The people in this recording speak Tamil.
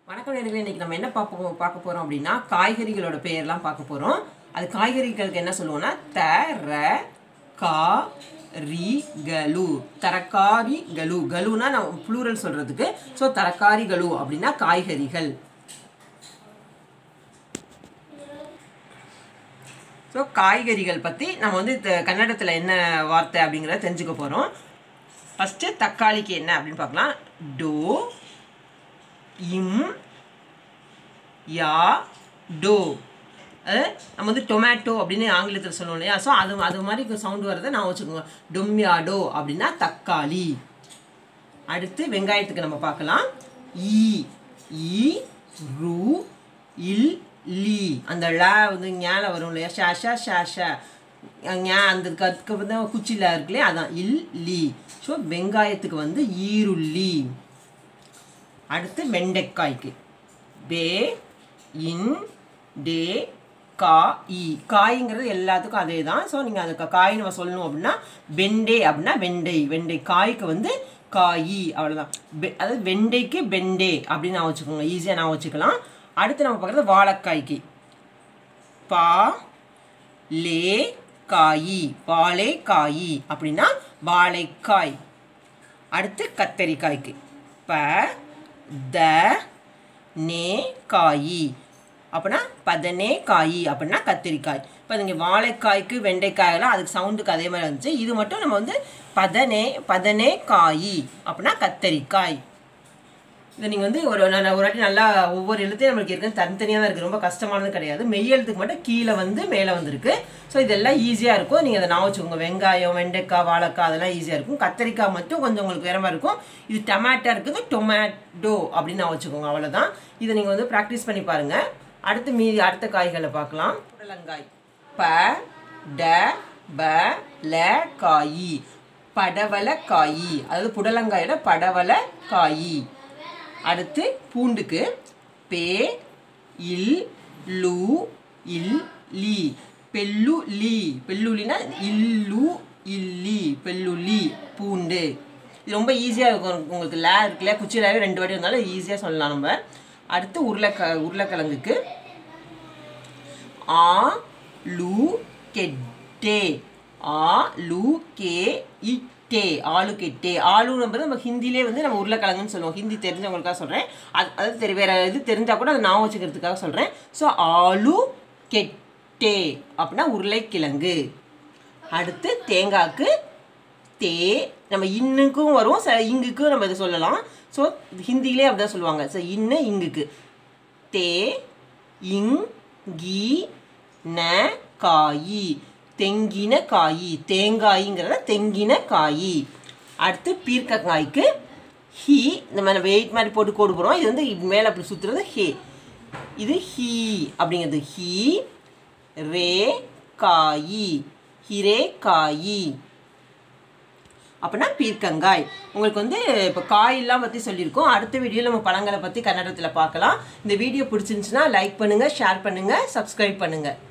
வணக்கம் நேர்களே இன்னைக்கு நம்ம என்ன பார்ப்போம் பார்க்க போறோம் அப்படின்னா காய்கறிகளோட பெயர்லாம் பார்க்க போறோம் அது காய்கறிகளுக்கு என்ன சொல்லுவோம்னா தர கா ரி கலு தரக்காரி கலு கலுனா நம்ம ப்ளூரல் சொல்றதுக்கு ஸோ தரக்காரி கலு அப்படின்னா காய்கறிகள் ஸோ காய்கறிகள் பற்றி நம்ம வந்து கன்னடத்தில் என்ன வார்த்தை அப்படிங்கிறத தெரிஞ்சுக்க போகிறோம் ஃபஸ்ட்டு தக்காளிக்கு என்ன அப்படின்னு பார்க்கலாம் டோ இம் யா டோ அது நம்ம வந்து டொமேட்டோ அப்படின்னு ஆங்கிலத்தில் சொல்லுவோம் இல்லையா ஸோ அது அது மாதிரி சவுண்டு வரதை நான் வச்சுக்கோங்க டொம்யாடோ அப்படின்னா தக்காளி அடுத்து வெங்காயத்துக்கு நம்ம பார்க்கலாம் ஈ ஈ ரு இல் லீ அந்த ல வந்து ஞால வரும் இல்லையா ஷா ஷா ஷா ஷா ஞா அந்த கத்துக்கு வந்து குச்சியில் இருக்கு இல்லையா அதான் இல் லீ ஸோ வெங்காயத்துக்கு வந்து ஈருள்ளி அடுத்து வெண்டைக்காய்க்கு பே இன் டே கா இ காய்ங்கிறது எல்லாத்துக்கும் அதே தான் ஸோ நீங்கள் அதுக்கு காய் நம்ம சொல்லணும் அப்படின்னா வெண்டை அப்படின்னா வெண்டை வெண்டை காய்க்கு வந்து காயி அவ்வளோதான் வெ அதாவது வெண்டைக்கு வெண்டே அப்படின்னு நான் வச்சுக்கோங்க ஈஸியாக நான் வச்சுக்கலாம் அடுத்து நம்ம பார்க்குறது வாழைக்காய்க்கு பா லே காயி வாழை காயி அப்படின்னா வாழைக்காய் அடுத்து கத்தரிக்காய்க்கு ப த நே காயி அப்படின்னா பதனே காயி அப்படின்னா கத்திரிக்காய் இப்போ இங்கே வாழைக்காய்க்கு வெண்டைக்காயெல்லாம் அதுக்கு சவுண்டுக்கு அதே மாதிரி இருந்துச்சு இது மட்டும் நம்ம வந்து பதனே பதனே காயி அப்படின்னா கத்தரிக்காய் இதை நீங்கள் வந்து ஒரு நான் ஒரு வாட்டி நல்லா ஒவ்வொரு எழுத்தையும் நம்மளுக்கு இருக்கு தனித்தனியாக தான் இருக்குது ரொம்ப கஷ்டமானது கிடையாது மெய் எழுத்துக்கு மட்டும் கீழே வந்து மேலே வந்திருக்கு ஸோ இதெல்லாம் ஈஸியாக இருக்கும் நீங்கள் அதை நான் வச்சுக்கோங்க வெங்காயம் வெண்டைக்காய் வாழைக்காய் அதெல்லாம் ஈஸியாக இருக்கும் கத்திரிக்காய் மட்டும் கொஞ்சம் உங்களுக்கு வேற மாதிரி இருக்கும் இது டொமேட்டோ இருக்குது டொமேட்டோ அப்படின்னு நான் வச்சுக்கோங்க அவ்வளோதான் இதை நீங்கள் வந்து ப்ராக்டிஸ் பண்ணி பாருங்கள் அடுத்து மீதி அடுத்த காய்களை பார்க்கலாம் புடலங்காய் ப ட ப ல காயி படவல காயி அதாவது புடலங்காயோட படவல காயி அடுத்து பூண்டுக்கு பே இல் லு இல் லி பெல்லு லி பெல்லுலினா இல்லு இல்லி பெல்லுலி பூண்டு இது ரொம்ப ஈஸியாக இருக்கும் உங்களுக்கு லே இருக்குல்ல குச்சியிலாவே ரெண்டு வாட்டி இருந்தாலும் ஈஸியாக சொல்லலாம் நம்ம அடுத்து உருளைக்க உருளைக்கிழங்குக்கு ஆ லு கெட்டே ஆ லு கே இட்டே ஆளு கெட்டே ஆளு நம்பர் நம்ம ஹிந்திலே வந்து நம்ம உருளைக்கிழங்குன்னு சொல்லுவோம் ஹிந்தி தெரிஞ்சவங்களுக்காக சொல்கிறேன் அது அதாவது தெரி வேறு இது தெரிஞ்சால் கூட அதை நான் வச்சுக்கிறதுக்காக சொல்கிறேன் ஸோ ஆளு கெட்டே அப்படின்னா உருளைக்கிழங்கு அடுத்து தேங்காய்க்கு தே நம்ம இன்னுக்கும் வரும் ச இங்குக்கும் நம்ம இதை சொல்லலாம் ஸோ ஹிந்திலே அப்படிதான் சொல்லுவாங்க ஸோ இன்னு இங்குக்கு தே இங் கி ந காயி தெங்கின காயி தேங்காய்ங்கிறத தெங்கின காயி அடுத்து பீர்க்கங்காய்க்கு ஹி இந்த மாதிரி வெயிட் மாதிரி போட்டு கோடு போடுறோம் இது வந்து மேலே அப்படி சுற்றுறது ஹே இது ஹீ அப்படிங்கிறது ஹீ ரே காயி ஹிரே காயி அப்படின்னா பீர்க்கங்காய் உங்களுக்கு வந்து இப்போ காயெல்லாம் பற்றி சொல்லியிருக்கோம் அடுத்த வீடியோவில் நம்ம பழங்களை பற்றி கன்னடத்தில் பார்க்கலாம் இந்த வீடியோ பிடிச்சிருந்துச்சுன்னா லைக் பண்ணுங்கள் ஷேர் பண்ணுங்கள் சப்ஸ்கிரைப் பண்ணுங்கள்